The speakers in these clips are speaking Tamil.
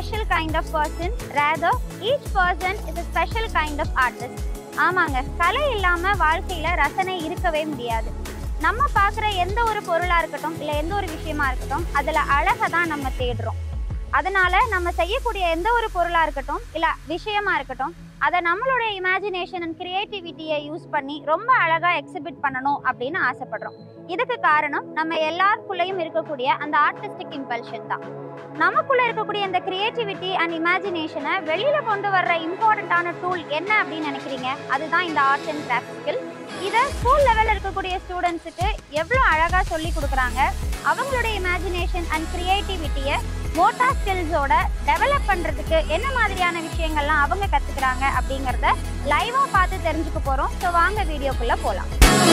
special kind of person rather each person is a special kind of artist ஆமாங்க கலை இல்லாமல் வாழ்க்கையில் ரசனை இருக்கவே முடியாது நம்ம பார்க்குற எந்த ஒரு பொருளாக இருக்கட்டும் இல்லை எந்த ஒரு விஷயமா இருக்கட்டும் அதில் அழகை தான் நம்ம தேடுறோம் அதனால நம்ம செய்யக்கூடிய எந்த ஒரு பொருளாக இருக்கட்டும் இல்லை விஷயமா இருக்கட்டும் அதை நம்மளுடைய இமேஜினேஷன் அண்ட் கிரியேட்டிவிட்டியை யூஸ் பண்ணி ரொம்ப அழகாக எக்ஸிபிட் பண்ணணும் அப்படின்னு ஆசைப்படுறோம் இதுக்கு காரணம் நம்ம எல்லாருக்குள்ளேயும் இருக்கக்கூடிய அந்த ஆர்டிஸ்டிக் இம்பல்ஷன் தான் நமக்குள்ள இருக்கக்கூடிய இந்த கிரியேட்டிவிட்டி அண்ட் இமேஜினேஷனை வெளியில கொண்டு வர்ற இம்பார்ட்டண்ட்டான டூல் என்ன அப்படின்னு நினைக்கிறீங்க அதுதான் இந்த ஆர்ட் அண்ட் கிராஃப்ட் ஸ்கில் இதை ஸ்கூல் லெவலில் இருக்கக்கூடிய ஸ்டூடெண்ட்ஸுக்கு எவ்வளோ அழகாக சொல்லி கொடுக்குறாங்க அவங்களுடைய இமேஜினேஷன் அண்ட் கிரியேட்டிவிட்டியை மோட்டா ஸ்கில்ஸோட டெவலப் பண்ணுறதுக்கு என்ன மாதிரியான விஷயங்கள்லாம் அவங்க கற்றுக்குறாங்க அப்படிங்கிறத லைவாக பார்த்து தெரிஞ்சுக்க போகிறோம் ஸோ வாங்க வீடியோக்குள்ளே போகலாம்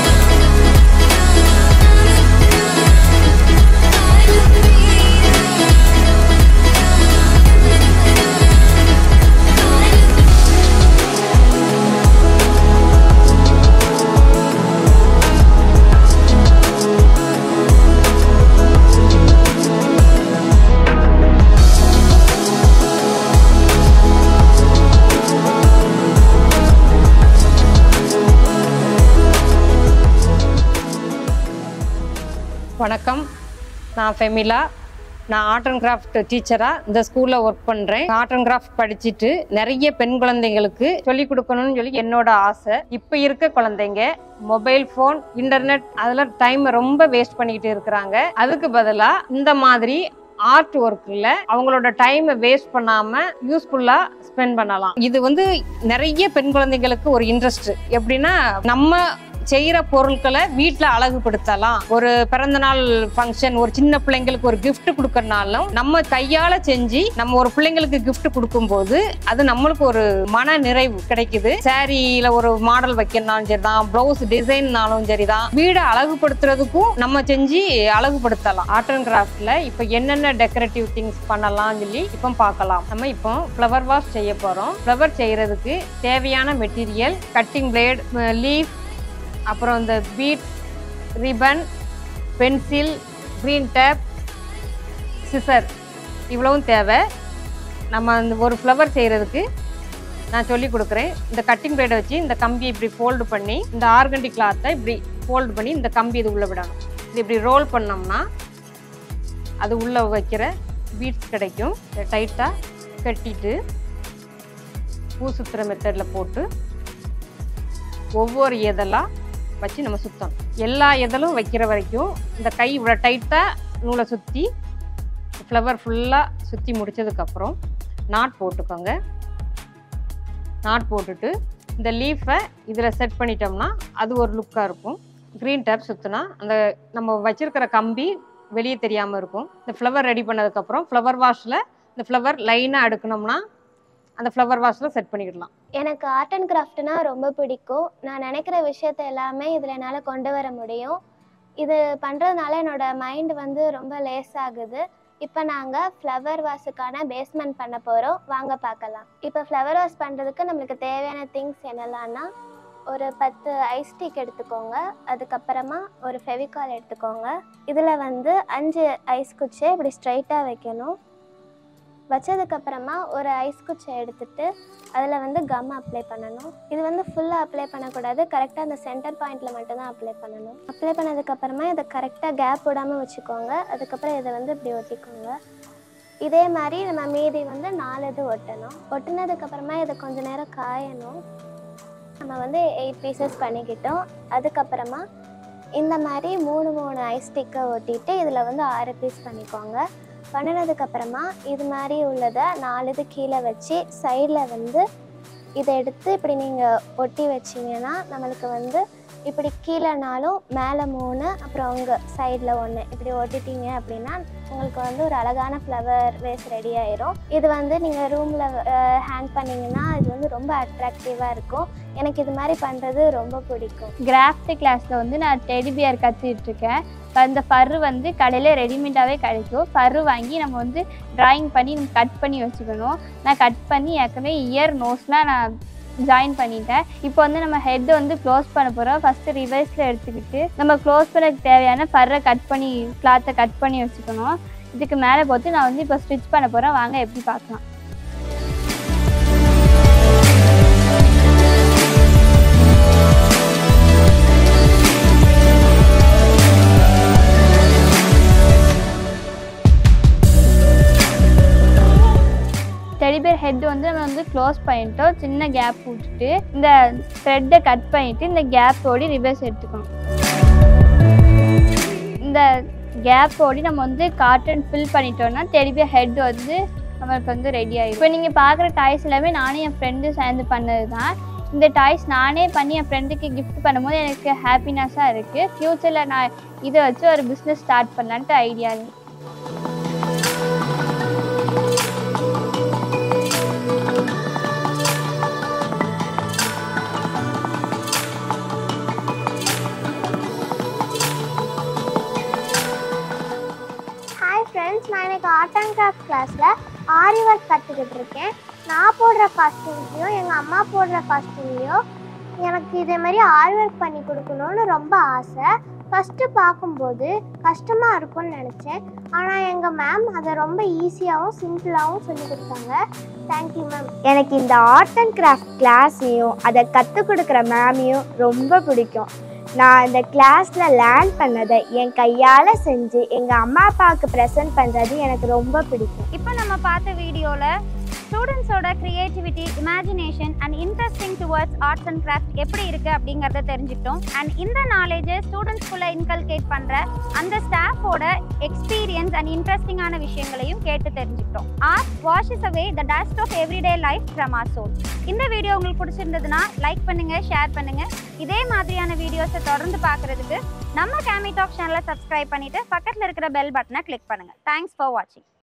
வணக்கம் நான் ஃபெமிலா நான் ஆர்ட் அண்ட் கிராஃப்ட் டீச்சராக இந்த ஸ்கூலில் ஒர்க் பண்ணுறேன் ஆர்ட் அண்ட் கிராஃப்ட் படிச்சுட்டு நிறைய பெண் குழந்தைங்களுக்கு சொல்லிக் கொடுக்கணும்னு சொல்லி என்னோட ஆசை இப்போ இருக்க குழந்தைங்க மொபைல் ஃபோன் இன்டர்நெட் அதில் டைம் ரொம்ப வேஸ்ட் பண்ணிக்கிட்டு இருக்கிறாங்க அதுக்கு பதிலாக இந்த மாதிரி ஆர்ட் ஒர்க்கில் அவங்களோட டைமை வேஸ்ட் பண்ணாமல் யூஸ்ஃபுல்லாக ஸ்பெண்ட் பண்ணலாம் இது வந்து நிறைய பெண் குழந்தைங்களுக்கு ஒரு இன்ட்ரெஸ்ட் எப்படின்னா நம்ம செய்கிற பொருட்களை வீட்டில் அழகுபடுத்தலாம் ஒரு பிறந்தநாள் ஃபங்க்ஷன் ஒரு சின்ன பிள்ளைங்களுக்கு ஒரு gift கொடுக்கறனாலும் நம்ம கையால் செஞ்சு நம்ம ஒரு பிள்ளைங்களுக்கு gift கொடுக்கும்போது அது நம்மளுக்கு ஒரு மன நிறைவு கிடைக்குது சாரியில் ஒரு மாடல் வைக்கணும்னாலும் சரி தான் ப்ளவுஸ் டிசைன்னாலும் சரி தான் வீடை அழகுபடுத்துறதுக்கும் நம்ம செஞ்சு அழகுபடுத்தலாம் ஆர்ட் அண்ட் கிராஃப்டில் இப்போ என்னென்ன டெக்கரேட்டிவ் திங்ஸ் பண்ணலாம்னு சொல்லி இப்போ பார்க்கலாம் நம்ம இப்போ ஃப்ளவர் வாஷ் செய்ய போகிறோம் ஃப்ளவர் செய்கிறதுக்கு தேவையான மெட்டீரியல் கட்டிங் பிளேட் லீஃப் அப்புறம் இந்த bead ribbon pencil green tape scissor இவ்வளவும் தேவை நம்ம அந்த ஒரு ஃப்ளவர் செய்கிறதுக்கு நான் சொல்லி கொடுக்குறேன் இந்த கட்டிங் பிளேடை வச்சு இந்த கம்பியை இப்படி ஃபோல்டு பண்ணி இந்த ஆர்கண்டி கிளாத்தை இப்படி ஃபோல்டு பண்ணி இந்த கம்பி இது உள்ளே விடணும் இது இப்படி ரோல் பண்ணோம்னா அது உள்ளே வைக்கிற பீட்ஸ் கிடைக்கும் டைட்டாக கட்டிட்டு பூ சுற்றுற மெத்தடில் போட்டு ஒவ்வொரு இதழாக வச்சு நம்ம சுத்தணும் எல்லா இதழும் வைக்கிற வரைக்கும் இந்த கை இவ்வளோ டைட்டாக நூலை சுற்றி ஃப்ளவர் ஃபுல்லாக சுற்றி முடிச்சதுக்கப்புறம் நாட் போட்டுக்கோங்க நாட் போட்டுட்டு இந்த லீஃபை இதில் செட் பண்ணிட்டோம்னா அது ஒரு லுக்காக இருக்கும் க்ரீன் டேப் சுற்றினா அந்த நம்ம வச்சிருக்கிற கம்பி வெளியே தெரியாமல் இருக்கும் இந்த ஃப்ளவர் ரெடி பண்ணதுக்கப்புறம் ஃப்ளவர் வாஷில் இந்த ஃப்ளவர் லைனாக அடுக்கணும்னா அந்த ஃப்ளவர் வாஷில் செட் பண்ணிக்கிடலாம் எனக்கு ஆர்ட் அண்ட் கிராஃப்ட்னா ரொம்ப பிடிக்கும் நான் நினைக்கிற விஷயத்த எல்லாமே இதில் என்னால் கொண்டு வர முடியும் இது பண்ணுறதுனால என்னோட மைண்ட் வந்து ரொம்ப லேஸ் ஆகுது இப்போ நாங்கள் ஃப்ளவர் வாஷுக்கான பேஸ்மெண்ட் பண்ண போகிறோம் வாங்க பார்க்கலாம் இப்போ ஃப்ளவர் வாஷ் பண்ணுறதுக்கு நம்மளுக்கு தேவையான திங்ஸ் என்னெல்லாம்னா ஒரு பத்து ஐஸ் ஸ்டிக் எடுத்துக்கோங்க அதுக்கப்புறமா ஒரு ஃபெவிகால் எடுத்துக்கோங்க இதில் வந்து அஞ்சு ஐஸ் குச்சியை இப்படி ஸ்ட்ரைட்டாக வைக்கணும் வச்சதுக்கப்புறமா ஒரு ஐஸ் குச்சை எடுத்துட்டு அதில் வந்து கம் அப்ளை பண்ணணும் இது வந்து ஃபுல்லாக அப்ளை பண்ணக்கூடாது கரெக்டாக அந்த சென்டர் பாயிண்டில் மட்டும்தான் அப்ளை பண்ணணும் அப்ளை பண்ணதுக்கப்புறமா இதை கரெக்டாக கேப் விடாமல் வச்சுக்கோங்க அதுக்கப்புறம் இதை வந்து இப்படி ஒட்டிக்கோங்க இதே மாதிரி நம்ம மீதி வந்து நாலு இது ஒட்டணும் ஒட்டினதுக்கப்புறமா இதை கொஞ்ச நேரம் காயணும் நம்ம வந்து எயிட் பீசஸ் பண்ணிக்கிட்டோம் அதுக்கப்புறமா இந்த மாதிரி மூணு மூணு ஐஸ் ஸ்டிக்கை ஒட்டிட்டு இதில் வந்து ஆறு பீஸ் பண்ணிக்கோங்க பண்ணினதுக்கப்புறமா இது மாதிரி உள்ளதை நாலு இது கீழே வச்சு சைடில் வந்து இதை எடுத்து இப்படி நீங்கள் ஒட்டி வச்சிங்கன்னா நம்மளுக்கு வந்து இப்படி கீழேனாலும் மேலே மூணு அப்புறம் உங்கள் சைடில் ஒன்று இப்படி ஒட்டிட்டீங்க அப்படின்னா உங்களுக்கு வந்து ஒரு அழகான ஃப்ளவர் வேஸ் ரெடி ஆயிரும் இது வந்து நீங்கள் ரூமில் ஹேங் பண்ணிங்கன்னா இது வந்து ரொம்ப அட்ராக்டிவாக இருக்கும் எனக்கு இது மாதிரி பண்ணுறது ரொம்ப பிடிக்கும் கிராஃப்ட் கிளாஸில் வந்து நான் டெடி பியர் கற்றுட்ருக்கேன் அந்த ஃபர்ரு வந்து கடையில் ரெடிமேடாகவே கிடைக்கும் ஃபர்ரு வாங்கி நம்ம வந்து ட்ராயிங் பண்ணி நம்ம கட் பண்ணி வச்சுக்கணும் நான் கட் பண்ணி ஏற்கனவே இயர் நோஸ்லாம் நான் ஜாயின் பண்ணிட்டேன் இப்போ வந்து நம்ம ஹெட் வந்து க்ளோஸ் பண்ண போகிறோம் ஃபஸ்ட்டு ரிவர்ஸில் எடுத்துக்கிட்டு நம்ம க்ளோஸ் பண்ணக்கு தேவையான ஃபர்ரை கட் பண்ணி கிளாத்தை கட் பண்ணி வச்சுக்கணும் இதுக்கு மேலே போட்டு நான் வந்து இப்போ ஸ்டிச் பண்ண போகிறேன் வாங்க எப்படி பார்க்கலாம் டெடிபேர் ஹெட் வந்து நம்ம வந்து க்ளோஸ் பண்ணிட்டோம் சின்ன கேப் விட்டுட்டு இந்த த்ரெட்டை கட் பண்ணிட்டு இந்த கேப்போடி ரிவர்ஸ் எடுத்துக்கணும் இந்த கேப்போடி நம்ம வந்து காட்டன் ஃபில் பண்ணிட்டோம்னா டெடிபேர் ஹெட் வந்து நம்மளுக்கு வந்து ரெடி ஆகிடும் இப்போ நீங்கள் பார்க்குற டாய்ஸ் எல்லாமே நானும் என் ஃப்ரெண்டு சேர்ந்து பண்ணது தான் இந்த டாய்ஸ் நானே பண்ணி என் ஃப்ரெண்டுக்கு கிஃப்ட் பண்ணும்போது எனக்கு ஹாப்பினஸ்ஸாக இருக்குது ஃப்யூச்சரில் நான் இதை வச்சு ஒரு பிஸ்னஸ் ஸ்டார்ட் பண்ணலான்ட்டு ஐடியா இருக்கு ஹாய் ஃப்ரெண்ட்ஸ் நான் எனக்கு ஆர்ட் அண்ட் கிராஃப்ட் கிளாஸில் ஆரி ஒர்க் கற்றுக்கிட்டு இருக்கேன் நான் போடுற காஸ்டியூம்லேயும் எங்கள் அம்மா போடுற காஸ்டியூம்லேயும் எனக்கு இதே மாதிரி ஆரி ஒர்க் பண்ணி கொடுக்கணும்னு ரொம்ப ஆசை ஃபஸ்ட்டு பார்க்கும்போது கஷ்டமாக இருக்கும்னு நினச்சேன் ஆனால் எங்கள் மேம் அதை ரொம்ப ஈஸியாகவும் சிம்பிளாகவும் சொல்லி கொடுத்தாங்க தேங்க்யூ மேம் எனக்கு இந்த ஆர்ட் அண்ட் கிராஃப்ட் கிளாஸையும் அதை கற்றுக் கொடுக்குற மேமையும் ரொம்ப பிடிக்கும் நான் இந்த கிளாஸில் லேர்ன் பண்ணதை என் கையால் செஞ்சு எங்கள் அம்மா அப்பாவுக்கு ப்ரெசென்ட் பண்ணுறது எனக்கு ரொம்ப பிடிக்கும் இப்போ நம்ம பார்த்த வீடியோவில் ஸ்டூடெண்ட்ஸோட creativity imagination and interesting towards arts and craft எப்படி இருக்குது அப்படிங்கிறத தெரிஞ்சுக்கிட்டோம் அண்ட் இந்த நாலேஜை ஸ்டூடெண்ட்ஸ்குள்ளே இன்கல்கேட் பண்ணுற அந்த ஸ்டாஃபோட எக்ஸ்பீரியன்ஸ் அண்ட் இன்ட்ரெஸ்டிங்கான விஷயங்களையும் கேட்டு தெரிஞ்சுக்கிட்டோம் art washes away the dust of everyday life from our soul இந்த வீடியோ உங்களுக்கு பிடிச்சிருந்ததுன்னா லைக் பண்ணுங்கள் ஷேர் பண்ணுங்கள் இதே மாதிரியான வீடியோஸை தொடர்ந்து பார்க்குறதுக்கு நம்ம கேமி டாக் சேனலை சப்ஸ்கிரைப் பண்ணிவிட்டு பக்கத்தில் இருக்கிற பெல் பட்டனை கிளிக் பண்ணுங்கள் தேங்க்ஸ் ஃபார் வாட்சிங்